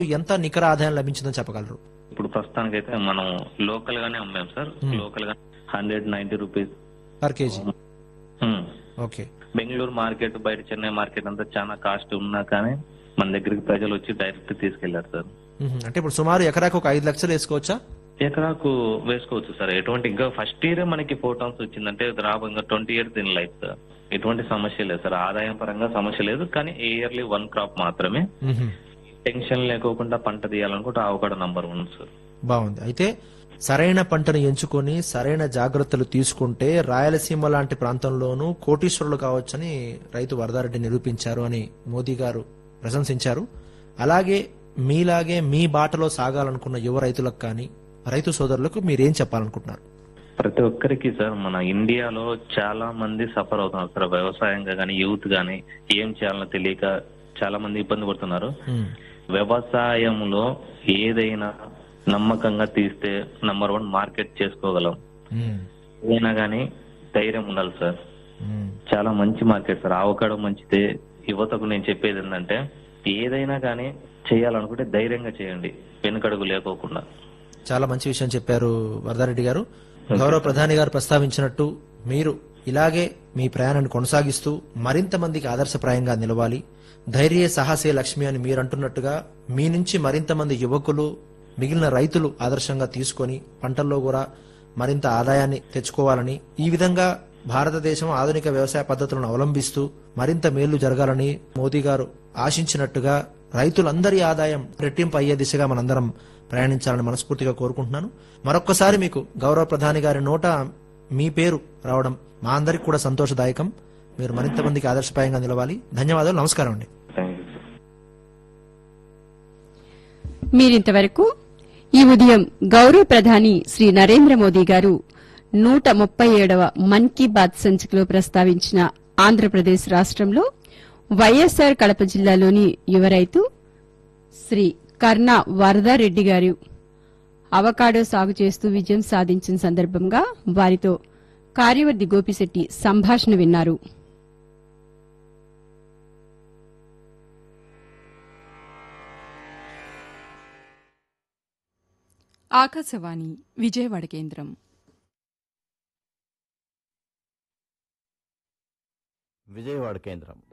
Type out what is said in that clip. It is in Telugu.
ఎంత నికర ఆదాయం లభించిందని చెప్పగలరు ఇప్పుడు ప్రస్తుతానికైతే మనం లోకల్ గానే అమ్మాం సార్ Hmm. లోకల్ గా hundred ninety rupees per KG Hmm. Okay Bengaluru market బయట చెన్నై మార్కెట్ అంతా చాలా కాస్ట్ ఉన్నా కానీ మన దగ్గరికి ప్రజలు వచ్చి డైరెక్ట్ తీసుకెళ్లారు సార్ మ్మ్. అంటే ఇప్పుడు సుమారు ఎకరాకు ఒక ఐదు లక్షలు వేసుకోవచ్చా ఎకరాకు వేసుకోవచ్చు సార్ ఎటువంటి ఇంకా ఫస్ట్ ఇయర్ మనకి ఫోర్ టన్స్ వచ్చిందంటే రాబో ఇంకా twenty years in life sir ఎటువంటి సమస్య లేదు సార్ ఆదాయం పరంగా సమస్య లేదు కానీ ఇయర్లీ వన్ క్రాప్ మాత్రమే మ్మ్. టెన్షన్ లేకోకుండా పంట తీయాలనుకుంటే ఆవకాడ నంబర్ వన్ సార్ బాగుంది అయితే సరైన పంటను ఎంచుకొని సరైన జాగ్రత్తలు తీసుకుంటే రాయలసీమ లాంటి ప్రాంతంలోనూ కోటీశ్వరులు కావచ్చని రైతు వరదారెడ్డి నిరూపించారు అని మోదీ గారు ప్రశంసించారు అలాగే మీలాగే మీ బాటలో సాగాలనుకున్న యువ రైతులకు కానీ రైతు సోదరులకు మీరేం చెప్పాలనుకుంటున్నారు ప్రతి ఒక్కరికి సార్ మన ఇండియాలో చాలా మంది సఫర్ అవుతున్నారు సార్ వ్యవసాయంగా కానీ యూత్ కానీ ఏం చేయాలో తెలియక చాలా మంది ఇబ్బంది పడుతున్నారు మ్మ్. వ్యవసాయంలో ఏదైనా నమ్మకంగా తీస్తే నంబర్ వన్ మార్కెట్ చేసుకోగలం మ్మ్. ఏదైనా కానీ ధైర్యం ఉండాలి సార్ మ్మ్. చాలా మంచి మార్కెట్ సార్ ఆవకాడో మంచిదే యువతకు నేను చెప్పేది ఏంటంటే ఏదైనా కానీ చేయాలనుకుంటే ధైర్యంగా చేయండి వెనుకడుగు లేకోకుండా చాలా మంచి విషయం చెప్పారు వరదారెడ్డి గారు గౌరవ ప్రధాని గారు ప్రస్తావించినట్టు మీరు ఇలాగే మీ ప్రయాణాన్ని కొనసాగిస్తూ మరింత మందికి ఆదర్శప్రాయంగా నిలవాలి ధైర్య సాహసే లక్ష్మి అని మీరు అంటున్నట్టుగా మీ నుంచి మరింత మంది యువకులు మిగిలిన రైతులు ఆదర్శంగా తీసుకొని పంటల్లో కూడా మరింత ఆదాయాన్ని తెచ్చుకోవాలని ఈ విధంగా భారతదేశం ఆధునిక వ్యవసాయ పద్ధతులను అవలంబిస్తూ మరింత మేలు జరగాలని మోదీ గారు ఆశించినట్టుగా రైతులందరి ఆదాయం రెట్టింపు అయ్యే దిశగా మనందరం ప్రయాణించాలని మనస్ఫూర్తిగా కోరుకుంటున్నాను మరొక్కసారి మీకు గౌరవ ప్రధాని గారి నోట మీ పేరు రావడం మా అందరికి కూడా సంతోషదాయకం మీరు మరింత మందికి ఆదర్శప్రాయంగా నిలవాలి ధన్యవాదాలు నమస్కారం అండి థ్యాంక్ యూ సార్ మీరింతవరకు ఈ ఉదయం గౌరవ ప్రధాని శ్రీ నరేంద్ర మోదీ గారు నూట ముప్పై ఏడవ మన్ కీ బాత్ సంచికలో ప్రస్తావించిన ఆంధ్రప్రదేశ్ రాష్ట్రంలో వైఎస్సార్ కడప జిల్లాలోని యువ రైతు శ్రీ కర్ణ వరదారెడ్డి గారు అవకాడో సాగు చేస్తూ విజయం సాధించిన సందర్భంగా వారితో కార్యవర్ది గోపిశెట్టి సంభాషణ విన్నారు ఆకాశవాణి విజయవాడ కేంద్రం విజయవాడ కేంద్రం